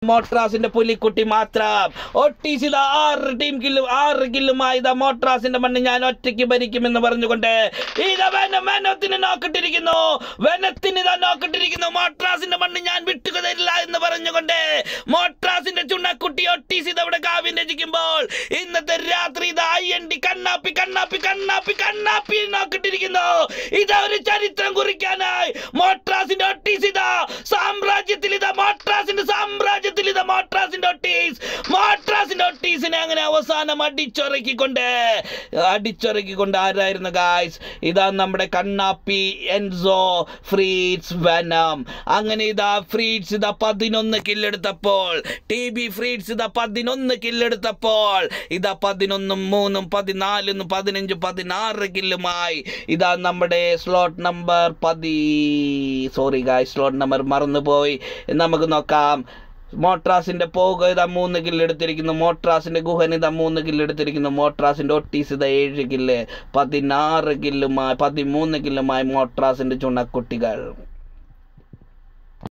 മോട്രാസിന്റെ പുലിക്കുട്ടി മാത്രം ഒട്ടീസ് ഇതാ ആറ് ടീം കില്ലും ആറ് കില്ലുമായി ഇതാ മോട്രാസിന്റെ മണ്ണ് ഞാൻ ഒറ്റയ്ക്ക് ഭരിക്കുമെന്ന് പറഞ്ഞുകൊണ്ട് ഇതാ വെന വെനത്തിന് നോക്കിട്ടിരിക്കുന്നു വെനത്തിന് ഇതാ നോക്കിട്ടിരിക്കുന്നു മോട്രാസിന്റെ മണ്ണ് ഞാൻ വിട്ടുക തരില്ല എന്ന് പറഞ്ഞുകൊണ്ട് മോട്രാസിന്റെ ചുണ്ണക്കുട്ടി ഒട്ടീസ് ഇതവിടെ കാവ്യം രചിക്കുമ്പോൾ ഇന്നത്തെ രാത്രി ഇതാ ഐ എൻ ഡി കണ്ണാപ്പി കണ്ണാപ്പി കണ്ണാപ്പി കണ്ണാപ്പി നോക്കിട്ടിരിക്കുന്നു ഇതാ ഒരു ചരിത്രം കുറിക്കാനായി മോട്രാസിന്റെ ഒട്ടീസ് ഇതാ സാമ്രാജ്യത്തിൽ ഇതാ മോട്രാസിന്റെ സാമ്രാജ്യത്തിൽ ഇതാ മോട്രാസിന്റെ ഒട്ടീസ് മോട്രാസിന്റെ ഒട്ടീസിനെ അങ്ങനെ അവസാനം അടിച്ചൊറക്കിക്കൊണ്ട് അടിച്ചൊറക്കിക്കൊണ്ട് ആരായിരുന്നു ഗായ്സ് ഇതാ നമ്മുടെ കണ്ണാപ്പി എൻസോ ഫ്രീഡ്സ് വെനം അങ്ങനെ ഇതാ ഫ്രീഡ്സ് ഇതാ പതിനൊന്ന് കില്ലെടുത്തപ്പോൾ ടി ബി ഫ്രീഡ്സ് ഇതാ പതിനൊന്ന് കില്ലെടുത്തപ്പോൾ ഇതാ പതിനൊന്നും മൂന്നും പതിനാലും പതിനഞ്ച് പതിനാറ് കില്ലുമായി ഇതാ നമ്മുടെ സ്ലോട്ട് നമ്പർ പതി സോറി ഗായ് സ്ലോട്ട് നമ്പർ മറന്നുപോയി നമുക്ക് നോക്കാം മോട്രാസിന്റെ പോക ഇതാ മൂന്ന് കില്ല് എടുത്തിരിക്കുന്നു മോട്രാസിന്റെ ഗുഹൻ ഇതാ മൂന്ന് കില്ല് എടുത്തിരിക്കുന്നു മോട്രാസിന്റെ ഒട്ടീസ് ഇതാ ഏഴ് കില്ല് പതിനാറ് കില്ലുമായി പതിമൂന്ന് കില്ലുമായി മോട്രാസിന്റെ ചുണക്കുട്ടികൾ